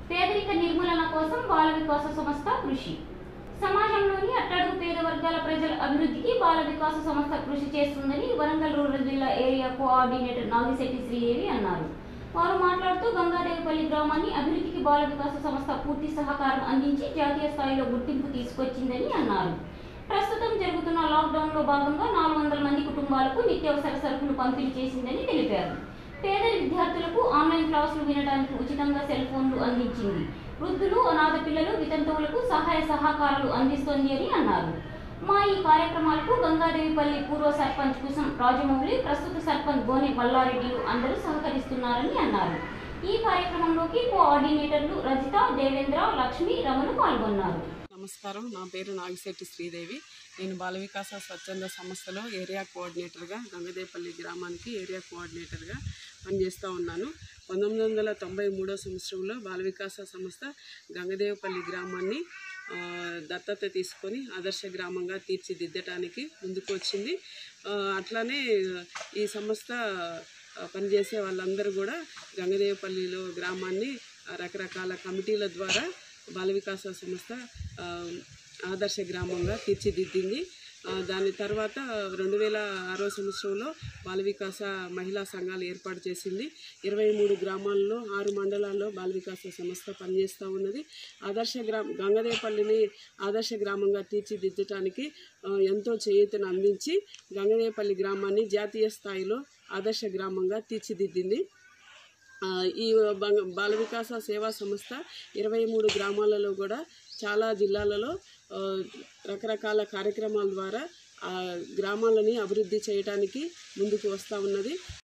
పేదరిక నిర్మూలన కోసం బాల వికాస సంస్థ కృషి సమాజంలోని అట్టడుగు పేద వర్గాల ప్రజల అభివృద్ధికి బాల వికాస సంస్థ కృషి చేస్తుందని వరంగల్ రూరల్ జిల్లా ఏరియా కోఆర్డినేటర్ నాగిశెట్టి శ్రీదేవి అన్నారు వారు మాట్లాడుతూ గంగాదేవిపల్లి గ్రామాన్ని అభివృద్ధికి బాల వికాస సంస్థ పూర్తి సహకారం అందించి జాతీయ స్థాయిలో గుర్తింపు తీసుకొచ్చిందని అన్నారు ప్రస్తుతం జరుగుతున్న లాక్డౌన్ లో భాగంగా నాలుగు వందల మంది కుటుంబాలకు నిత్యావసర సరుకులు పంపిణీ చేసిందని తెలిపారు పేద విద్యార్థులకు ఆన్లైన్ క్లాసులు వినడానికి ఉచితంగా సెల్ ఫోన్లు అందించింది వృద్ధులు అనాథ పిల్లలు వితంతువులకు సహాయ సహకారాలు అందిస్తోంది అని అన్నారు మా ఈ కార్యక్రమాలకు గంగాదేవిపల్లి పూర్వ సర్పంచ్ కుసం రాజమౌళి ప్రస్తుత సర్పంచ్ గోనె మల్లారెడ్డిలు అందరూ సహకరిస్తున్నారని అన్నారు ఈ కార్యక్రమంలోకి కోఆర్డినేటర్లు రజిత దేవేంద్ర లక్ష్మి రమణ పాల్గొన్నారు నమస్కారం నా పేరు నాగిశెట్టి శ్రీదేవి నేను బాల వికాస స్వచ్ఛంద సంస్థలో ఏరియా కోఆర్డినేటర్గా గంగదేపల్లి గ్రామానికి ఏరియా కోఆర్డినేటర్గా పనిచేస్తూ ఉన్నాను పంతొమ్మిది వందల తొంభై మూడో సంవత్సరంలో బాల వికాస సంస్థ గంగదేవపల్లి గ్రామాన్ని ఆ, దత్తత తీసుకొని ఆదర్శ గ్రామంగా తీర్చిదిద్దటానికి ముందుకు వచ్చింది ఆ, అట్లానే ఈ సంస్థ ఆ, పనిచేసే వాళ్ళందరూ కూడా గంగదేవపల్లిలో గ్రామాన్ని ఆ, రకరకాల కమిటీల ద్వారా బాల వికాస సంస్థ ఆ, ఆదర్శ గ్రామంగా తీర్చిదిద్దింది ఆ, దాని తర్వాత రెండు వేల ఆరో సంవత్సరంలో బాల వికాస మహిళా సంఘాలు ఏర్పాటు చేసింది ఇరవై మూడు గ్రామాల్లో ఆరు మండలాల్లో బాల వికాస సంస్థ పనిచేస్తూ ఉన్నది ఆదర్శ గ్రామ గంగదేపల్లిని ఆదర్శ గ్రామంగా తీర్చిదిద్దటానికి ఆ, ఎంతో చేయూతను అందించి గంగదేపల్లి గ్రామాన్ని జాతీయ స్థాయిలో ఆదర్శ గ్రామంగా తీర్చిదిద్దింది ఆ, ఈ బంగ బాల వికాస సేవా సంస్థ ఇరవై మూడు గ్రామాలలో కూడా చాలా జిల్లాలలో ఆ, రకరకాల కార్యక్రమాల ద్వారా ఆ గ్రామాలని అభివృద్ధి చేయడానికి ముందుకు వస్తూ ఉన్నది